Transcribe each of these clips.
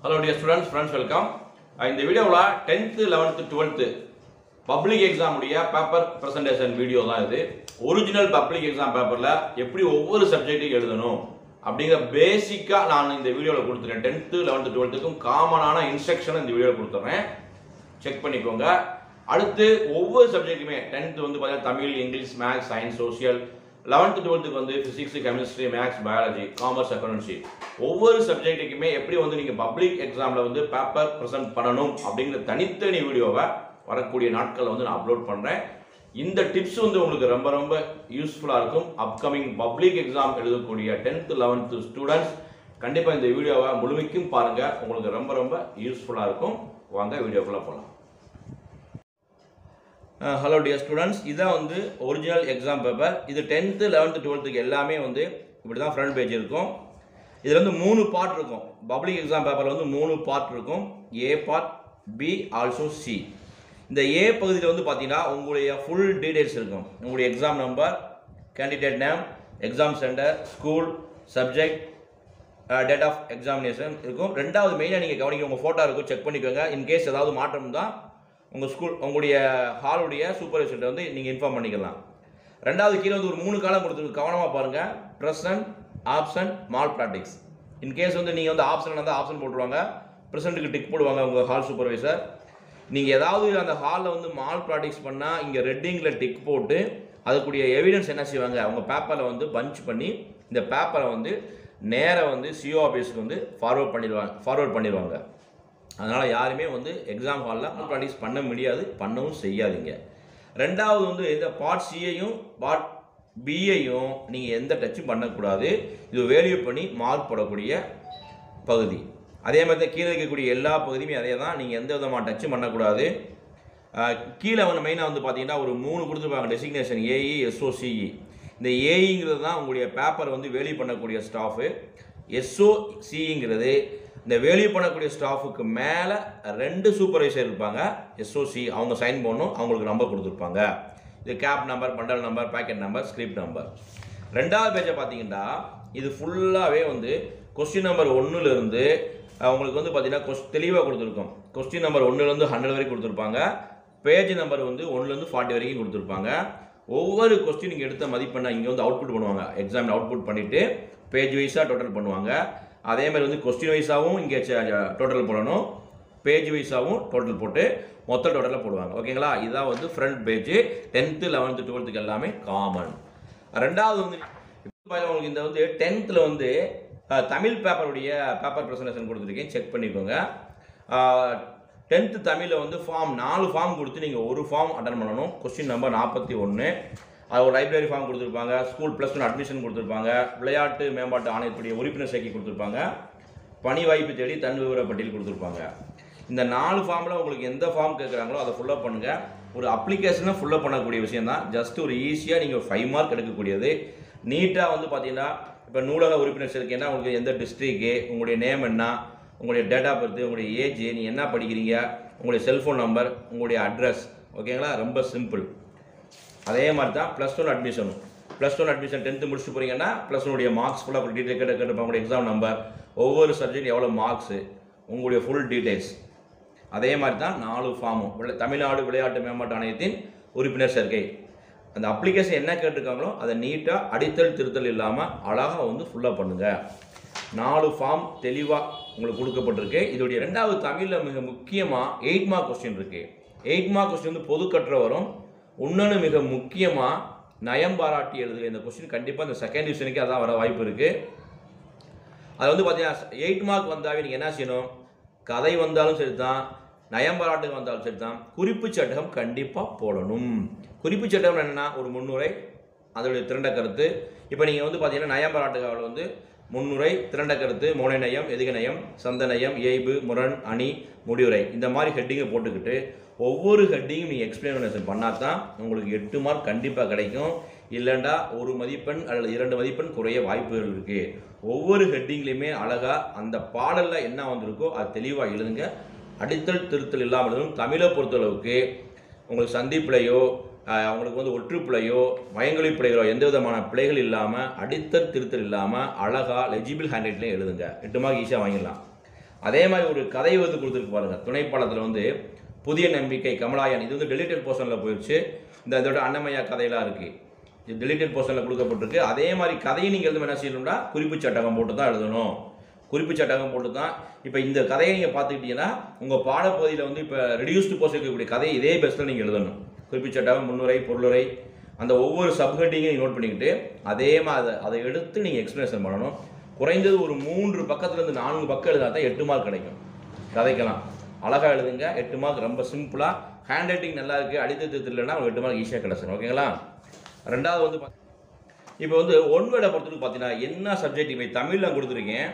hello dear students friends welcome இந்த வீடியோவில் tenth eleventh twelfth public எக்ஸாமுடைய பேப்பர் ப்ரெசன்டேஷன் வீடியோ தான் இது ஒரிஜினல் பப்ளிக் எக்ஸாம் பேப்பரில் எப்படி ஒவ்வொரு சப்ஜெக்ட்டுக்கு எழுதணும் அப்படிங்கிற பேசிக்காக நான் இந்த வீடியோவில் கொடுத்துறேன் டென்த்து லெவன்த்து டுவெல்த்துக்கும் காமனான இன்ஸ்ட்ரக்ஷன் இந்த வீடியோவில் கொடுத்துட்றேன் செக் பண்ணிக்கோங்க அடுத்து ஒவ்வொரு சப்ஜெக்ட்டுமே டென்த்து வந்து பார்த்தீங்கன்னா Tamil English maths science social eleventh டுவெல்த்துக்கு வந்து physics chemistry maths biology commerce accountancy ஒவ்வொரு சப்ஜெக்ட்டுக்குமே எப்படி வந்து நீங்கள் பப்ளிக் எக்ஸாமில் வந்து பேப்பர் ப்ரெசென்ட் பண்ணணும் அப்படிங்கிற தனித்தனி வீடியோவை வரக்கூடிய நாட்களில் வந்து நான் அப்லோட் பண்ணுறேன் இந்த டிப்ஸ் வந்து உங்களுக்கு ரொம்ப ரொம்ப யூஸ்ஃபுல்லாக இருக்கும் அப்கமிங் பப்ளிக் எக்ஸாம் எழுதக்கூடிய டென்த்து லெவன்த்து ஸ்டூடெண்ட்ஸ் கண்டிப்பாக இந்த வீடியோவை முழுமைக்கும் பாருங்கள் உங்களுக்கு ரொம்ப ரொம்ப யூஸ்ஃபுல்லாக இருக்கும் வாங்க வீடியோக்குள்ளே போகலாம் ஹலோ டியர் ஸ்டூடெண்ட்ஸ் இதான் வந்து ஒரிஜினல் எக்ஸாம் பேப்பர் இது டென்த்து லெவன்த்து டுவெல்த்துக்கு எல்லாமே வந்து இப்படி தான் ஃப்ரண்ட் பேஜ் இருக்கும் இதில் வந்து மூணு பார்ட் இருக்கும் பப்ளிக் எக்ஸாம் பேப்பரில் வந்து மூணு பார்ட் இருக்கும் A part B also C இந்த ஏ பகுதியில் வந்து பார்த்தீங்கன்னா உங்களுடைய ஃபுல் டீடைல்ஸ் இருக்கும் உங்களுடைய exam number candidate name exam centre school subject date of examination இருக்கும் ரெண்டாவது மெயினாக நீங்கள் கவனிக்க உங்கள் ஃபோட்டோ இருக்கும் செக் பண்ணிக்கோங்க இன்கேஸ் ஏதாவது மாற்றம் தான் உங்கள் ஸ்கூல் உங்களுடைய ஹாலுடைய சூப்பர்வைசர்கிட்ட வந்து நீங்கள் இன்ஃபார்ம் பண்ணிக்கலாம் ரெண்டாவது கீழே வந்து ஒரு மூணு காலம் கொடுத்துருக்கு கவனமாக பாருங்கள் present option malpractice in case வந்து நீங்கள் வந்து ஆப்ஷன் இருந்தால் ஆப்ஷன் போட்டுருவாங்க ப்ரெசென்ட்டுக்கு டிக் போடுவாங்க உங்கள் ஹால் சூப்பர்வைசர் நீங்கள் ஏதாவது அந்த ஹாலில் வந்து மால் ப்ராக்டிக்ஸ் பண்ணால் இங்கே ரெட்டிங்கில் டிக் போட்டு அதுக்குரிய எவிடன்ஸ் என்ன செய்வாங்க அவங்க பேப்பரில் வந்து பஞ்ச் பண்ணி இந்த பேப்பரை வந்து நேராக வந்து சிஓ ஆஃபீஸ்க்கு வந்து ஃபார்வர்ட் பண்ணிடுவாங்க ஃபார்வர்ட் பண்ணிடுவாங்க அதனால் யாருமே வந்து எக்ஸாம் ஹாலில் ப்ராக்டிஸ் பண்ண முடியாது பண்ணவும் செய்யாதீங்க ரெண்டாவது வந்து இந்த பார்ட் சியையும் பார்ட் பியையும் நீங்கள் எந்த டச்சும் பண்ணக்கூடாது இது வேல்யூ பண்ணி மார்க் போடக்கூடிய பகுதி அதே மாதிரி தான் கீழே இருக்கக்கூடிய எல்லா பகுதியுமே அதே தான் நீங்கள் எந்த விதமான டச்சும் பண்ணக்கூடாது அஹ், கீழே வந்து மெயினாக வந்து பார்த்தீங்கன்னா ஒரு மூணு கொடுத்துருப்பாங்க டெசிக்னேஷன் ஏஇ எஸ்ஓசிஇ இந்த ஏஇங்கிறது தான் உங்களுடைய பேப்பர் வந்து வேல்யூ பண்ணக்கூடிய ஸ்டாஃபு எஸ்ஓசிங்கிறது இந்த வேல்யூ பண்ணக்கூடிய ஸ்டாஃபுக்கு மேலே ரெண்டு சூப்பர்வைசர் இருப்பாங்க எஸ்ஓசி அவங்க சைன் பண்ணணும் அவங்களுக்கு நம்பர் கொடுத்துருப்பாங்க இது cap number bundle number packet number script number ரெண்டாவது பேஜை பார்த்தீங்கன்னா இது ஃபுல்லாகவே வந்து கொஸ்டின் நம்பர் ஒன்றுலேருந்து உங்களுக்கு வந்து பார்த்தீங்கன்னா கொஸ் தெளிவாக கொடுத்துருக்கோம் கொஸ்டின் நம்பர் ஒன்றுலேருந்து ஹண்ட்ரட் வரைக்கும் கொடுத்துருப்பாங்க பேஜ் நம்பர் வந்து ஒன்றுலேருந்து ஃபார்ட்டி வரைக்கும் கொடுத்துருப்பாங்க ஒவ்வொரு கொஸ்டின் எடுத்த மதிப்பெண்ணை இங்கே வந்து அவுட்புட் பண்ணுவாங்க எக்ஸாமில் அவுட்புட் பண்ணிவிட்டு பேஜ் வைஸாக டோட்டல் பண்ணுவாங்க அதே மாதிரி வந்து கொஸ்டின் வைஸாகவும் இங்கே டோட்டல் போடணும் பேஜ் வைஸாகவும் டோட்டல் போட்டு மொத்த டோட்டலாக போடுவாங்க ஓகேங்களா இதான் வந்து ஃப்ரண்ட் பேஜ் டென்த்து லெவன்த்து டுவெல்த்துக்கு எல்லாமே காமன் ரெண்டாவது வந்து இப்போ பாருங்க, உங்களுக்கு இந்த வந்து டென்த்தில் வந்து அஹ், தமிழ் பேப்பருடைய பேப்பர் ப்ரெசன்டேஷன் கொடுத்துருக்கேன் செக் பண்ணிக்கோங்க டென்த்து தமிழில் வந்து ஃபார்ம் நாலு ஃபார்ம் கொடுத்து நீங்கள் ஒரு ஃபார்ம் அட்டன் பண்ணணும் கொஸ்டின் நம்பர் நாற்பத்தி ஒன்று அது ஒரு லைப்ரரி ஃபார்ம் கொடுத்துருப்பாங்க ஸ்கூல் ப்ளஸ் ஒன் அட்மிஷன் கொடுத்துருப்பாங்க விளையாட்டு மேம்பாட்டு ஆணையத்துடைய உறுப்பினர் சேர்க்கை கொடுத்துருப்பாங்க பணி வாய்ப்பு தேடி தன் விவர பட்டியல் கொடுத்துருப்பாங்க இந்த நாலு ஃபார்மில் உங்களுக்கு எந்த ஃபார்ம் கேட்குறாங்களோ அதை ஃபுல்லப் பண்ணுங்கள் ஒரு அப்ளிகேஷனை ஃபுல்லப் பண்ணக்கூடிய விஷயம் தான் ஜஸ்ட் ஒரு ஈஸியாக நீங்கள் ஃபைவ் மார்க் எடுக்கக்கூடியது நீட்டாக வந்து பார்த்தீங்கன்னா இப்போ நூலக உறுப்பினர் சேர்க்கைன்னா உங்களுக்கு எந்த டிஸ்ட்ரிக்கு உங்களுடைய நேம் என்ன உங்களுடைய டேட் ஆஃப் பர்த் உங்களுடைய ஏஜ் நீங்கள் என்ன படிக்கிறீங்க உங்களுடைய செல்ஃபோன் நம்பர் உங்களுடைய அட்ரஸ் ஓகேங்களா ரொம்ப சிம்பிள் அதே மாதிரி தான் ப்ளஸ் ஒன் அட்மிஷனும் ப்ளஸ் ஒன் அட்மிஷன் டென்த்து முடிச்சுட்டு போறீங்கன்னா ப்ளஸ் ஒன்னுடைய மார்க்ஸ் ஃபுல்லாக டீட்டெயில் கேட்டு கேட்டுப்பாங்க உங்களுடைய எக்ஸாம் நம்பர் ஒவ்வொரு சப்ஜெக்ட் எவ்வளோ மார்க்ஸு உங்களுடைய ஃபுல் டீட்டெயில்ஸ் அதே மாதிரி தான் நாலு ஃபார்மும் விளை- தமிழ்நாடு விளையாட்டு மேம்பாட்டு ஆணையத்தின் உறுப்பினர் சேர்க்கை அந்த அப்ளிகேஷன் என்ன கேட்டிருக்காங்களோ அதை நீட்டாக அடித்தல் திருத்தல் இல்லாமல் அழகாக வந்து ஃபுல்லாக பண்ணுங்கள் நாலு ஃபார்ம் தெளிவாக உங்களுக்கு கொடுக்கப்பட்டிருக்கு இதோடைய ரெண்டாவது தமிழில் மிக முக்கியமாக எயிட் மார்க் கொஸ்டின் இருக்குது எயிட் மார்க் கொஸ்டின் வந்து பொதுக்கற்ற வரும் இன்னொன்று மிக முக்கியமாக நயம் பாராட்டி எழுதுக இந்த கொஸ்டின் கண்டிப்பாக இந்த செகண்ட் டிவிஷனுக்கு அதான் வர வாய்ப்பு இருக்குது அது வந்து பார்த்தீங்கன்னா எயிட் மார்க் வந்தாவே நீங்கள் என்ன செய்யணும் கதை வந்தாலும் சரி தான் நயம்பராட்டுக்கு வந்தாலும் சரி தான் குறிப்பு சட்டகம் கண்டிப்பாக போடணும் குறிப்பு சட்டகம் என்னென்னா ஒரு முன்னுரை அதோடைய திரண்ட கருத்து இப்போ நீங்கள் வந்து பார்த்தீங்கன்னா நயம்பராட்டுகாவில் வந்து முன்னுரை திரண்ட கருத்து மோனை நயம் எதிக நயம் சந்த நயம் ஏய்பு முரண் அணி முடிவுரை இந்த மாதிரி ஹெட்டிங்கை போட்டுக்கிட்டு ஒவ்வொரு ஹெட்டிங்கும் நீங்கள் எக்ஸ்பிளனேஷன் பண்ணால் தான் உங்களுக்கு எட்டு மார்க் கண்டிப்பாக கிடைக்கும் இல்லைண்டா ஒரு மதிப்பெண் அல்லது இரண்டு மதிப்பெண் குறைய வாய்ப்புகள் இருக்குது ஒவ்வொரு ஹெட்டிங்லேயுமே அழகாக அந்த பாடலில் என்ன வந்திருக்கோ அது தெளிவாக எழுதுங்க அடித்தல் திருத்தல் இல்லாமல் எழுதணும் தமிழை பொறுத்தளவுக்கு உங்களுக்கு சந்தி பிழையோ அஹ், அவங்களுக்கு வந்து ஒற்று பிழையோ வயங்கொலி பிழைகளோ எந்த விதமான பிழைகள் இல்லாமல் அடித்தல் திருத்தல் இல்லாமல் அழகாக லெஜிபிள் ஹேண்ட் ரைட்லையும் எழுதுங்க எட்டு மார்க் ஈஸியாக வாங்கிடலாம் அதே மாதிரி ஒரு கதை வந்து கொடுத்துருக்கு பாருங்க துணைப்பாளத்தில் வந்து புதிய நம்பிக்கை கமலாயன் இது வந்து டெலிட்டட் போர்ஷனில் போயிடுச்சு இந்த இதோட அன்னமையா கதையெல்லாம் இருக்குது இது டெலிட்டட் போர்ஷனில் கொடுக்கப்பட்டிருக்கு அதே மாதிரி கதையை நீங்கள் எழுதும் என்ன செய்யணும்னா குறிப்பு சட்டகம் போட்டு தான் எழுதணும் குறிப்பு சட்டகம் போட்டு தான் இப்போ இந்த கதையை நீங்கள் பார்த்துக்கிட்டீங்கன்னா உங்கள் பாடப்பகுதியில் வந்து இப்போ ரெடியூஸ்டு போர்ஷன் இருக்கக்கூடிய கதையை இதே பெஸ்ட்டில் நீங்கள் எழுதணும் குறிப்பு சட்டகம் முன்னுரை பொருளுரை அந்த ஒவ்வொரு சப்ஹெட்டிங்கையும் நோட் பண்ணிக்கிட்டு அதே மாதிரி அதை அதை எடுத்து நீங்கள் எக்ஸ்பிளேஷன் பண்ணணும் குறைந்தது ஒரு மூன்று பக்கத்துலேருந்து நான்கு பக்கம் எழுதினா தான் எட்டு மார்க் கிடைக்கும் கதைக்கலாம் அழகாக எழுதுங்க எட்டு மார்க் ரொம்ப சிம்பிளாக ஹேண்ட் ரைட்டிங் நல்லா இருக்குது அடித்து திருத்தலைன்னா உங்களுக்கு எட்டு மார்க் ஈஸியாக கிடச்சிடும் ஓகேங்களா ரெண்டாவது வந்து பாத்தி- இப்போ வந்து ஒன் வேர்டை பொறுத்தவரைக்கும் பார்த்தீங்கன்னா என்ன சப்ஜெக்ட் இப்போ தமிழில் கொடுத்துருக்கேன்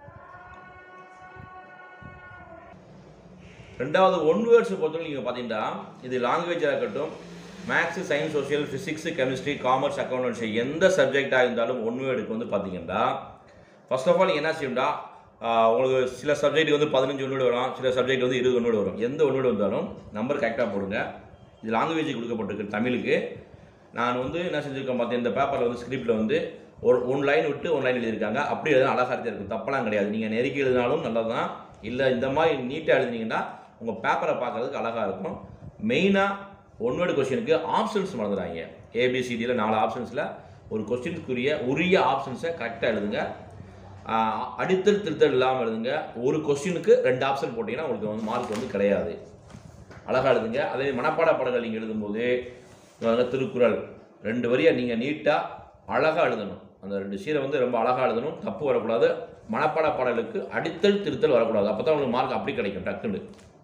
ரெண்டாவது ஒன் வேர்ட்ஸ் பொறுத்தவரைக்கும் நீங்கள் பார்த்தீங்கன்னா இது லாங்குவேஜாக இருக்கட்டும் maths science social physics chemistry commerce accountancy எந்த சப்ஜெக்டாக இருந்தாலும் ஒன் வேர்டுக்கு வந்து பார்த்தீங்கன்னா ஃபர்ஸ்ட் ஆஃப் ஆல் நீங்கள் என்ன செய்யணும்டா ஆஹ் உங்களுக்கு சில சப்ஜெக்ட் வந்து பதினஞ்சு ஒன்று வரும் சில சப்ஜெக்ட் வந்து இருபது ஒன்று வரும் எந்த ஒன்று வந்தாலும் நம்பர் கரெக்டாக போடுங்க இது லாங்குவேஜ் கொடுக்கப்பட்டிருக்கு தமிழுக்கு நான் வந்து என்ன செஞ்சுருக்கேன் பார்த்தேன் இந்த பேப்பரில் வந்து ஸ்கிரிப்டில் வந்து ஒரு ஒன் லைன் விட்டு ஒன் லைன் எழுதியிருக்காங்க அப்படி எழுதினா அழகாக இருக்கும் தப்பெல்லாம் கிடையாது நீங்கள் நெருக்கி எழுதினாலும் நல்லது தான் இல்லை இந்த மாதிரி நீட்டாக எழுதினீங்கன்னா உங்கள் பேப்பரை பார்க்குறதுக்கு அழகாக இருக்கும் மெயினாக ஒன் வேர்டு கொஸ்டினுக்கு ஆப்ஷன்ஸ் மறந்துடுறாங்க ஏபிசிடியில் நாலு ஆப்ஷன்ஸில் ஒரு கொஸ்டினுக்குரிய உரிய ஆப்ஷன்ஸை கரெக்டாக எழுதுங்க ஆஹ் அடித்தல் திருத்தல் இல்லாமல் எழுதுங்க ஒரு கொஸ்டினுக்கு ரெண்டு ஆப்ஷன் போட்டிங்கன்னா உங்களுக்கு வந்து மார்க் வந்து கிடையாது அழகாக எழுதுங்க அதே மனப்பாட பாடங்கள் நீங்கள் எழுதும்போது இங்க வந்து திருக்குறள் ரெண்டு வரியை நீங்கள் நீட்டாக அழகாக எழுதணும் அந்த ரெண்டு சீரை வந்து ரொம்ப அழகாக எழுதணும் தப்பு வரக்கூடாது மனப்பாட பாடலுக்கு அடித்தல் திருத்தல் வரக்கூடாது அப்போ தான் உங்களுக்கு மார்க் அப்படி கிடைக்கும் டக்குன்னு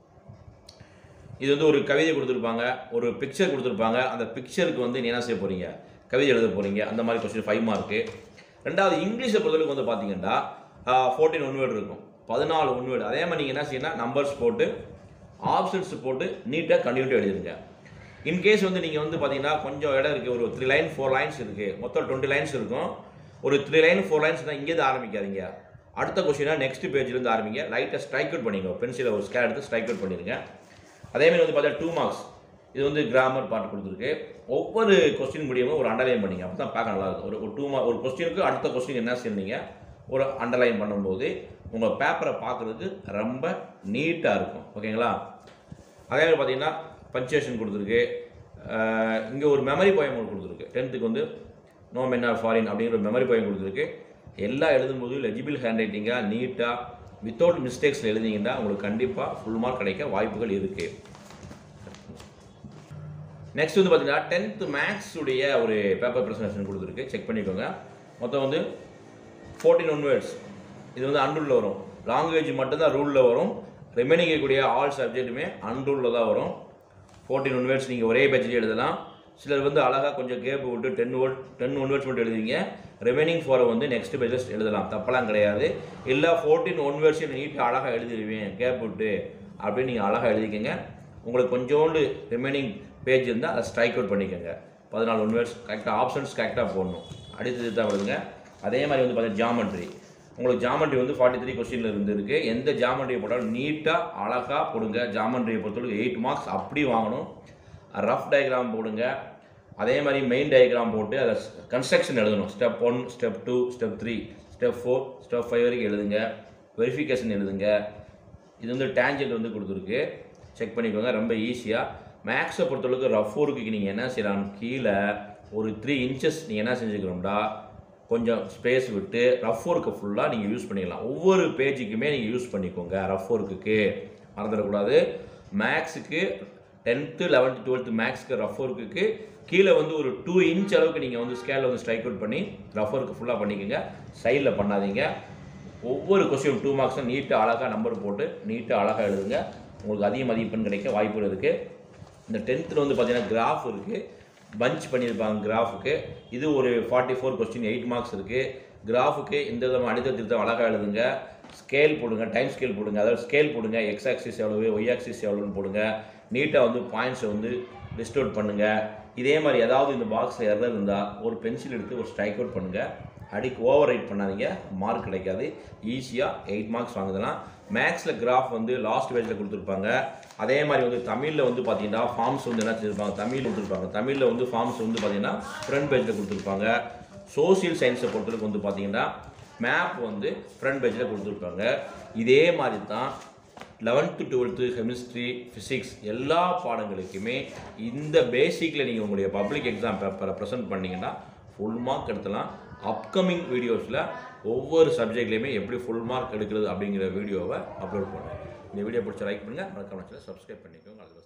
இது வந்து ஒரு கவிதை கொடுத்துருப்பாங்க ஒரு பிக்சர் கொடுத்துருப்பாங்க அந்த பிக்சருக்கு வந்து நீ என்ன செய்ய போகிறீங்க கவிதை எழுத போகிறீங்க அந்த மாதிரி கொஸ்டின் ஃபைவ் மார்க்கு ரெண்டாவது இங்கிலீஷை பொறுத்தவரைக்கும் வந்து பார்த்தீங்கன்னா ஃபோர்டீன் ஒன் வேர்டு இருக்கும் பதினாலு ஒன் வேர்டு அதே மாதிரி நீங்கள் என்ன செய்யணும் நம்பர்ஸ் போட்டு ஆப்ஷன்ஸ் போட்டு நீட்டாக கண்டினியூட்டி எழுதிருங்க இன்கேஸ் வந்து நீங்கள் வந்து பார்த்தீங்கன்னா கொஞ்சம் இடம் இருக்குது ஒரு த்ரீ லைன் ஃபோர் லைன்ஸ் இருக்குது மொத்தம் டுவெண்ட்டி லைன்ஸ் இருக்கும் ஒரு த்ரீ லைன் ஃபோர் லைன்ஸ்னால் இங்கேருந்து ஆரம்பிக்காதீங்க அடுத்த கொஸ்டினாக நெக்ஸ்ட் பேஜ்லேருந்து ஆரம்பிங்க லைட்டாக ஸ்ட்ரைக் அவுட் பண்ணிங்க பென்சிலை ஒரு ஸ்கேன் எடுத்து ஸ்ட்ரைக் அவுட் பண்ணிடுங்க அதேமாதிரி வந்து பார்த்தா டூ மார்க்ஸ் இது வந்து கிராமர் பார்ட் கொடுத்துருக்கு ஒவ்வொரு கொஸ்டின் முடியுமோ ஒரு அண்டர்லைன் பண்ணிங்க அப்போ தான் பார்க்க நல்லா இருக்கும் ஒரு ஒரு டூ மார்க் ஒரு கொஸ்டினுக்கு அடுத்த கொஸ்டின் என்ன செய்றீங்க ஒரு அண்டர்லைன் பண்ணும்போது உங்கள் பேப்பரை பார்க்குறதுக்கு ரொம்ப நீட்டாக இருக்கும் ஓகேங்களா அதே மாதிரி பார்த்தீங்கன்னா பஞ்சுவேஷன் கொடுத்துருக்கு இங்கே ஒரு மெமரி போயம் கொடுத்துருக்கு டென்த்துக்கு வந்து நோ மென் ஆர் ஃபாரின் அப்படிங்கிற ஒரு மெமரி போயம் கொடுத்துருக்கு எல்லாம் எழுதும்போது லெஜிபிள் ஹேண்ட் ரைட்டிங்காக நீட்டாக வித்தவுட் மிஸ்டேக்ஸில் எழுதிங்கன்னா உங்களுக்கு கண்டிப்பாக ஃபுல் மார்க் கிடைக்க வாய்ப்புகள் இருக்குது நெக்ஸ்ட் வந்து பார்த்தீங்கன்னா டென்த்து மேக்ஸ் உடைய ஒரு பேப்பர் ப்ரெசன்டேஷன் கொடுத்துருக்கு செக் பண்ணிக்கோங்க மொத்தம் வந்து ஃபோர்டீன் ஒன் வேர்ட்ஸ் இது வந்து அன்ரூலில் வரும் லாங்குவேஜ் மட்டும்தான் ரூலில் வரும் ரிமைனிங் இருக்கக்கூடிய ஆல் சப்ஜெக்ட்டுமே அன்ரூலில் தான் வரும் ஃபோர்டீன் ஒன் வேர்ட்ஸ் நீங்கள் ஒரே பேட்ச்லேயே எழுதலாம் சிலர் வந்து அழகாக கொஞ்சம் கேப் விட்டு ten word ten one words மட்டும் எழுதுவீங்க ரிமைனிங் ஃபோரை வந்து நெக்ஸ்ட் பேஜஸ் எழுதலாம் தப்பெல்லாம் கிடையாது இல்லை ஃபோர்டீன் ஒன் வேர்ட்ஸ் நீட்டாக அழகாக எழுதிடுவேன் கேப் விட்டு அப்படின்னு நீங்கள் அழகாக எழுதிக்கங்க உங்களுக்கு கொஞ்சோண்டு ரிமைனிங் பேஜ் இருந்தால் அதை ஸ்ட்ரைக் அவுட் பண்ணிக்கோங்க பதினாலு ஒன் வேர்ட்ஸ் கரெக்டாக ஆப்ஷன்ஸ் கரெக்டாக போடணும் அடுத்தது தான் வருதுங்க அதே மாதிரி வந்து பார்த்தீங்கன்னா ஜாமெட்ரி உங்களுக்கு ஜாமெண்ட்ரி வந்து ஃபார்ட்டி த்ரீ கொஸ்டினில் இருந்து இருக்கு எந்த ஜாமெண்ட்ரியை போட்டாலும் நீட்டாக அழகாக போடுங்க ஜாமெண்ட்ரியை பொறுத்தவரைக்கும் எயிட் மார்க்ஸ் அப்படி வாங்கணும் ரஃப் டயக்ராம் போடுங்க அதே மாதிரி மெயின் டயக்ராம் போட்டு அதை கன்ஸ்ட்ரக்ஷன் எழுதணும் step one step two step three step four step five வரைக்கும் எழுதுங்க வெரிஃபிகேஷன் எழுதுங்க இது வந்து டேஞ்சன்ட் வந்து கொடுத்துருக்கு செக் பண்ணிக்கோங்க ரொம்ப ஈஸியாக மேக்ஸை பொறுத்தளவுக்கு ரஃப் ஒர்க்குக்கு நீங்கள் என்ன செய்யலாம் கீழே ஒரு த்ரீ இன்ச்சஸ் நீங்கள் என்ன செஞ்சுக்கிறோம்டா கொஞ்சம் ஸ்பேஸ் விட்டு ரஃப் ஒர்க்கை ஃபுல்லாக நீங்கள் யூஸ் பண்ணிக்கலாம் ஒவ்வொரு பேஜுக்குமே நீங்கள் யூஸ் பண்ணிக்கோங்க ரஃப் ஒர்க்குக்கு மறந்துடக்கூடாது மேக்ஸுக்கு டென்த்து லெவன்த்து டுவெல்த்து மேக்ஸ்க்கு ரஃப் ஒர்க்குக்கு கீழே வந்து ஒரு டூ இன்ச் அளவுக்கு நீங்கள் வந்து ஸ்கேலில் வந்து ஸ்ட்ரைக் அவுட் பண்ணி ரஃப் ஒர்க்கு ஃபுல்லாக பண்ணிக்கோங்க சைடில் பண்ணாதீங்க ஒவ்வொரு கொஸ்டின் டூ மார்க்ஸும் நீட்டாக அழகாக நம்பர் போட்டு நீட்டாக அழகாக எழுதுங்க உங்களுக்கு அதிக மதிப்பெண் கிடைக்க வாய்ப்புகள் இருக்குது இந்த டென்த்தில் வந்து பார்த்தீங்கன்னா கிராஃப் இருக்குது பஞ்ச் பண்ணியிருப்பாங்க கிராஃபுக்கு இது ஒரு forty four question eight marks இருக்குது கிராஃபுக்கு இந்த விதமாக அடித்த திருத்தம் அழகாக எழுதுங்க ஸ்கேல் போடுங்க டைம் ஸ்கேல் போடுங்க அதாவது ஸ்கேல் போடுங்க எக்ஸ் ஆக்சிஸ் எவ்வளவு ஒய் ஆக்சிஸ் எவ்வளோன்னு போடுங்க நீட்டாக வந்து பாயிண்ட்ஸை வந்து லிஸ்ட் அவுட் பண்ணுங்கள் இதே மாதிரி ஏதாவது இந்த பாக்ஸில் எரர் இருந்தால் ஒரு பென்சில் எடுத்து ஒரு ஸ்ட்ரைக் அவுட் பண்ணுங்கள் அடிக்கு ஓவர் ரைட் பண்ணாதீங்க மார்க் கிடைக்காது ஈஸியாக எயிட் மார்க்ஸ் வாங்குதலாம் மேக்ஸில் கிராஃப் வந்து லாஸ்ட் பேஜில் கொடுத்துருப்பாங்க அதே மாதிரி வந்து தமிழில் வந்து பார்த்தீங்கன்னா ஃபார்ம்ஸ் வந்து என்ன செஞ்சுருப்பாங்க தமிழ் கொடுத்துருப்பாங்க தமிழில் வந்து ஃபார்ம்ஸ் வந்து பார்த்தீங்கன்னா ஃப்ரண்ட் பேஜில் கொடுத்துருப்பாங்க சோசியல் சயின்ஸை பொறுத்தவரைக்கும் வந்து பார்த்தீங்கன்னா மேப் வந்து ஃப்ரண்ட் பேஜில் கொடுத்துருப்பாங்க இதே மாதிரி தான் லெவன்த்து டுவெல்த்து கெமிஸ்ட்ரி ஃபிசிக்ஸ் எல்லா பாடங்களுக்குமே இந்த பேசிக்கில் நீங்கள் உங்களுடைய பப்ளிக் எக்ஸாம் பேப்பரை ப்ரெசென்ட் பண்ணீங்கன்னா ஃபுல் மார்க் எடுத்துலாம் அப்கமிங் வீடியோஸில் ஒவ்வொரு சப்ஜெக்ட்லேயுமே எப்படி ஃபுல் மார்க் எடுக்கிறது அப்படிங்கிற வீடியோவை அப்லோட் பண்ணுறேன் இந்த வீடியோ பிடிச்ச லைக் பண்ணுங்கள் மறக்காம சப்ஸ்கிரைப் பண்ணிக்கோங்க அதுக்கு